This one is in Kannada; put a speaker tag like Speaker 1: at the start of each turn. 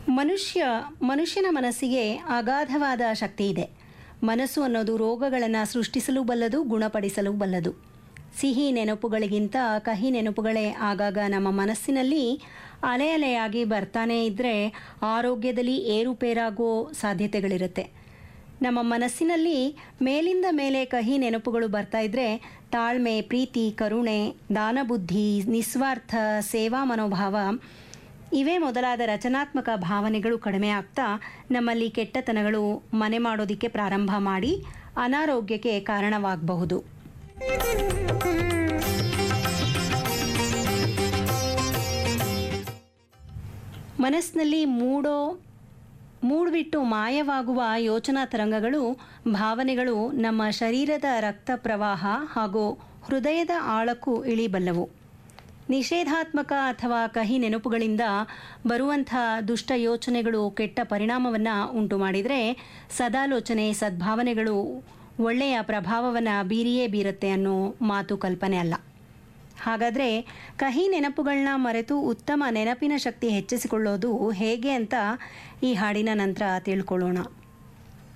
Speaker 1: ಮನುಷ್ಯ ಮನುಷ್ಯನ ಮನಸ್ಸಿಗೆ ಅಗಾಧವಾದ ಶಕ್ತಿ ಇದೆ ಮನಸ್ಸು ಅನ್ನೋದು ರೋಗಗಳನ್ನು ಸೃಷ್ಟಿಸಲು ಬಲ್ಲದು ಗುಣಪಡಿಸಲು ಬಲ್ಲದು ಸಿಹಿ ನೆನಪುಗಳಿಗಿಂತ ಕಹಿ ನೆನಪುಗಳೇ ಆಗಾಗ ನಮ್ಮ ಮನಸ್ಸಿನಲ್ಲಿ ಅಲೆ ಅಲೆಯಾಗಿ ಬರ್ತಾನೇ ಇದ್ದರೆ ಆರೋಗ್ಯದಲ್ಲಿ ಏರುಪೇರಾಗೋ ಸಾಧ್ಯತೆಗಳಿರುತ್ತೆ ನಮ್ಮ ಮನಸ್ಸಿನಲ್ಲಿ ಮೇಲಿಂದ ಮೇಲೆ ಕಹಿ ನೆನಪುಗಳು ಬರ್ತಾ ಇದ್ರೆ ತಾಳ್ಮೆ ಪ್ರೀತಿ ಕರುಣೆ ದಾನಬುದ್ಧಿ ನಿಸ್ವಾರ್ಥ ಸೇವಾ ಮನೋಭಾವ ಇವೇ ಮೊದಲಾದ ರಚನಾತ್ಮಕ ಭಾವನೆಗಳು ಕಡಿಮೆ ಆಗ್ತಾ ನಮ್ಮಲ್ಲಿ ಕೆಟ್ಟತನಗಳು ಮನೆ ಮಾಡೋದಕ್ಕೆ ಪ್ರಾರಂಭ ಮಾಡಿ ಅನಾರೋಗ್ಯಕ್ಕೆ ಕಾರಣವಾಗಬಹುದು ಮನಸ್ಸಿನಲ್ಲಿ ಮೂಡೋ ಮೂಡ್ಬಿಟ್ಟು ಮಾಯವಾಗುವ ಯೋಚನಾ ತರಂಗಗಳು ಭಾವನೆಗಳು ನಮ್ಮ ಶರೀರದ ರಕ್ತ ಪ್ರವಾಹ ಹಾಗೂ ಹೃದಯದ ಆಳಕ್ಕೂ ಇಳಿಬಲ್ಲವು ನಿಷೇಧಾತ್ಮಕ ಅಥವಾ ಕಹಿ ನೆನಪುಗಳಿಂದ ಬರುವಂಥ ದುಷ್ಟ ಯೋಚನೆಗಳು ಕೆಟ್ಟ ಪರಿಣಾಮವನ್ನು ಉಂಟು ಮಾಡಿದರೆ ಸದಾಲೋಚನೆ ಸದ್ಭಾವನೆಗಳು ಒಳ್ಳೆಯ ಪ್ರಭಾವವನ್ನು ಬೀರಿಯೇ ಬೀರುತ್ತೆ ಅನ್ನೋ ಮಾತು ಕಲ್ಪನೆ ಅಲ್ಲ ಹಾಗಾದರೆ ಕಹಿ ನೆನಪುಗಳನ್ನ ಮರೆತು ಉತ್ತಮ ನೆನಪಿನ ಶಕ್ತಿ ಹೆಚ್ಚಿಸಿಕೊಳ್ಳೋದು ಹೇಗೆ ಅಂತ ಈ ಹಾಡಿನ ನಂತರ ತಿಳ್ಕೊಳ್ಳೋಣ